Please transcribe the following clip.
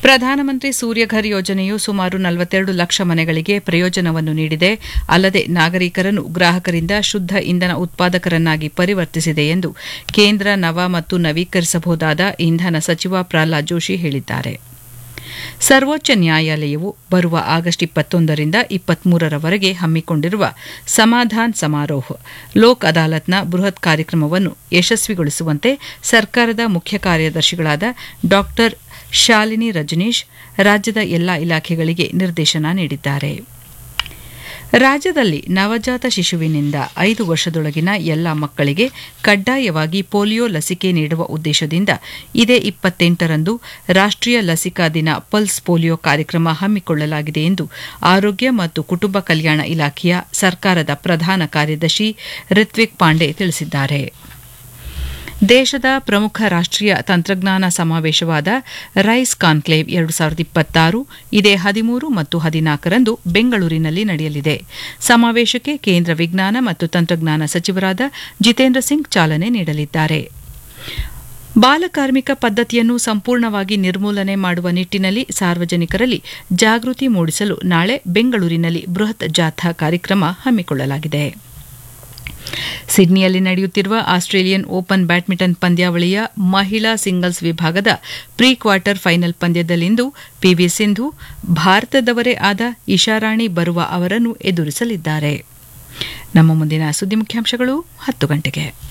ಪ್ರಧಾನಮಂತ್ರಿ ಸೂರ್ಯಘರ್ ಯೋಜನೆಯು ಸುಮಾರು ನಲವತ್ತೆರಡು ಲಕ್ಷ ಮನೆಗಳಿಗೆ ಪ್ರಯೋಜನವನ್ನು ನೀಡಿದೆ ಅಲ್ಲದೆ ನಾಗರಿಕರನ್ನು ಗ್ರಾಹಕರಿಂದ ಶುದ್ದ ಇಂಧನ ಉತ್ಪಾದಕರನ್ನಾಗಿ ಪರಿವರ್ತಿಸಿದೆ ಎಂದು ಕೇಂದ್ರ ನವ ಮತ್ತು ನವೀಕರಿಸಬಹುದಾದ ಇಂಧನ ಸಚಿವ ಪ್ರಹ್ಲಾದ್ ಜೋಶಿ ಹೇಳಿದ್ದಾರೆ ಸರ್ವೋಚ್ಚ ನ್ಯಾಯಾಲಯವು ಬರುವ ಆಗಸ್ಟ್ ಇಪ್ಪತ್ತೊಂದರಿಂದ ಇಪ್ಪತ್ಮೂರರವರೆಗೆ ಹಮ್ಮಿಕೊಂಡಿರುವ ಸಮಾಧಾನ್ ಸಮಾರೋಹ್ ಲೋಕ್ ಅದಾಲತ್ನ ಬೃಹತ್ ಕಾರ್ಯಕ್ರಮವನ್ನು ಯಶಸ್ವಿಗೊಳಿಸುವಂತೆ ಸರ್ಕಾರದ ಮುಖ್ಯ ಕಾರ್ಯದರ್ಶಿಗಳಾದ ಡಾ ಶಾಲಿನಿ ರಜನೀಶ್ ರಾಜ್ಯದ ಎಲ್ಲಾ ಇಲಾಖೆಗಳಿಗೆ ನಿರ್ದೇಶನ ನೀಡಿದ್ದಾರೆ ರಾಜ್ಯದಲ್ಲಿ ನವಜಾತ ಶಿಶುವಿನಿಂದ ಐದು ವರ್ಷದೊಳಗಿನ ಎಲ್ಲ ಮಕ್ಕಳಿಗೆ ಕಡ್ಡಾಯವಾಗಿ ಪೋಲಿಯೋ ಲಸಿಕೆ ನೀಡುವ ಉದ್ದೇಶದಿಂದ ಇದೇ ಇಪ್ಪತ್ತೆಂಟರಂದು ರಾಷ್ಟ್ರೀಯ ಲಸಿಕಾ ದಿನ ಪಲ್ಸ್ ಪೋಲಿಯೋ ಕಾರ್ಯಕ್ರಮ ಹಮ್ಮಿಕೊಳ್ಳಲಾಗಿದೆ ಎಂದು ಆರೋಗ್ಯ ಮತ್ತು ಕುಟುಂಬ ಕಲ್ಯಾಣ ಇಲಾಖೆಯ ಸರ್ಕಾರದ ಪ್ರಧಾನ ಕಾರ್ಯದರ್ಶಿ ರಿತ್ವಿಕ್ ಪಾಂಡೆ ತಿಳಿಸಿದ್ದಾರೆ ದೇಶದ ಪ್ರಮುಖ ರಾಷ್ಟ್ರೀಯ ತಂತ್ರಜ್ಞಾನ ಸಮಾವೇಶವಾದ ರೈಸ್ ಕಾನ್ಕ್ಲೇವ್ ಎರಡು ಸಾವಿರದ ಇಪ್ಪತ್ತಾರು ಇದೇ ಹದಿಮೂರು ಮತ್ತು ಹದಿನಾಲ್ಕರಂದು ಬೆಂಗಳೂರಿನಲ್ಲಿ ನಡೆಯಲಿದೆ ಸಮಾವೇಶಕ್ಕೆ ಕೇಂದ್ರ ವಿಜ್ಞಾನ ಮತ್ತು ತಂತ್ರಜ್ಞಾನ ಸಚಿವರಾದ ಜಿತೇಂದ್ರ ಸಿಂಗ್ ಚಾಲನೆ ನೀಡಲಿದ್ದಾರೆ ಬಾಲಕಾರ್ಮಿಕ ಪದ್ಧತಿಯನ್ನು ಸಂಪೂರ್ಣವಾಗಿ ನಿರ್ಮೂಲನೆ ಮಾಡುವ ನಿಟ್ಟಿನಲ್ಲಿ ಸಾರ್ವಜನಿಕರಲ್ಲಿ ಜಾಗೃತಿ ಮೂಡಿಸಲು ನಾಳೆ ಬೆಂಗಳೂರಿನಲ್ಲಿ ಬೃಹತ್ ಜಾಥಾ ಕಾರ್ಯಕ್ರಮ ಹಮ್ಮಿಕೊಳ್ಳಲಾಗಿದೆ ಸಿಡ್ನಿಯಲ್ಲಿ ನಡೆಯುತ್ತಿರುವ ಆಸ್ಟ್ರೇಲಿಯನ್ ಓಪನ್ ಬ್ಯಾಡ್ಮಿಂಟನ್ ಪಂದ್ಯಾವಳಿಯ ಮಹಿಳಾ ಸಿಂಗಲ್ಸ್ ವಿಭಾಗದ ಪ್ರೀ ಕ್ವಾರ್ಟರ್ ಫೈನಲ್ ಪಂದ್ಯದಲ್ಲಿಂದು ಪಿವಿ ಸಿಂಧು ಭಾರತದವರೇ ಆದ ಇಶಾರಾಣಿ ಬರುವ ಅವರನ್ನು ಎದುರಿಸಲಿದ್ದಾರೆ ನಮ್ಮ ಮುಂದಿನ ಸುದ್ದಿ ಮುಖ್ಯಾಂಶಗಳು ಹತ್ತು ಗಂಟೆಗೆ